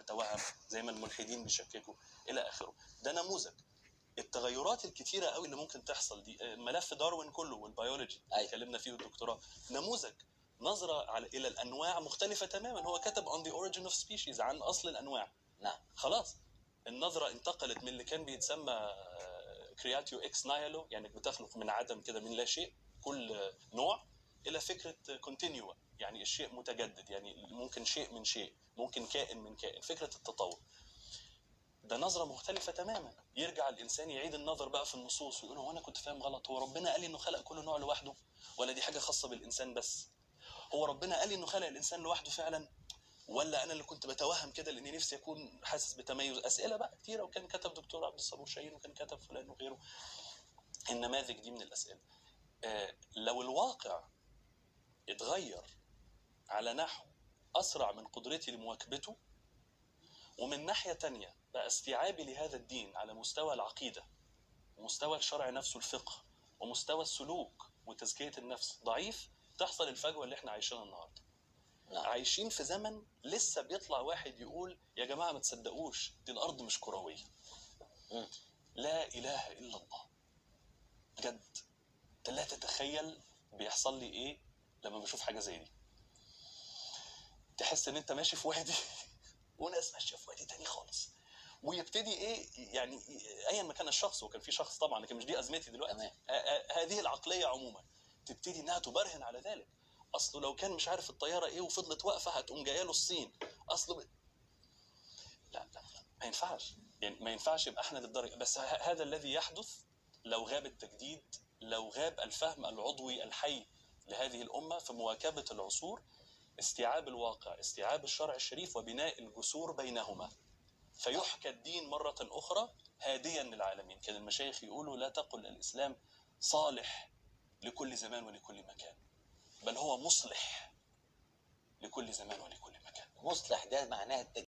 نتوهم زي ما الملحدين بيشككوا الى اخره ده نموذج التغيرات الكتيره قوي اللي ممكن تحصل دي آه، ملف داروين كله والبيولوجي أيوة. اتكلمنا فيه الدكتوراه نموذج نظره على الى الانواع مختلفه تماما هو كتب on the origin of species عن اصل الانواع نعم خلاص النظره انتقلت من اللي كان بيتسمى كرياتيو اكس نايلو يعني بتخلق من عدم كده من لا شيء كل آه، نوع الى فكره كونتينيو يعني الشيء متجدد يعني ممكن شيء من شيء ممكن كائن من كائن فكره التطور ده نظره مختلفه تماما يرجع الانسان يعيد النظر بقى في النصوص ويقول هو انا كنت فاهم غلط هو ربنا قال لي انه خلق كل نوع لوحده ولا دي حاجه خاصه بالانسان بس هو ربنا قال لي انه خلق الانسان لوحده فعلا ولا انا اللي كنت بتوهم كده لاني نفسي اكون حاسس بتميز اسئله بقى كتيره وكان كتب دكتور عبد الصبور شاهين وكان كتب فلان وغيره النماذج دي من الاسئله آه لو الواقع اتغير على نحو اسرع من قدرتي لمواكبته ومن ناحيه تانية بقى استيعابي لهذا الدين على مستوى العقيده ومستوى الشرع نفسه الفقه ومستوى السلوك وتزكيه النفس ضعيف تحصل الفجوه اللي احنا عايشينها النهارده نعم عايشين في زمن لسه بيطلع واحد يقول يا جماعه ما تصدقوش دي الارض مش كرويه مم. لا اله الا الله بجد انت لا تتخيل بيحصل لي ايه لما بشوف حاجه زي دي تحس ان انت ماشي في وادي وناس ماشيه في وادي تاني خالص ويبتدي ايه يعني ايا ما كان الشخص وكان في شخص طبعا لكن مش دي ازمتي دلوقتي تمام آه، آه، هذه العقليه عموما تبتدي انها تبرهن على ذلك اصله لو كان مش عارف الطياره ايه وفضلت واقفه هتقوم جايه له الصين اصله ب... لا لا لا ما ينفعش يعني ما ينفعش يبقى احنا للدرجه بس ه- هذا الذي يحدث لو غاب التجديد لو غاب الفهم العضوي الحي لهذه الامه في مواكبه العصور استيعاب الواقع استيعاب الشرع الشريف وبناء الجسور بينهما فيحكى الدين مرة أخرى هاديا للعالمين كان المشايخ يقولوا لا تقل الإسلام صالح لكل زمان ولكل مكان بل هو مصلح لكل زمان ولكل مكان مصلح ده معناها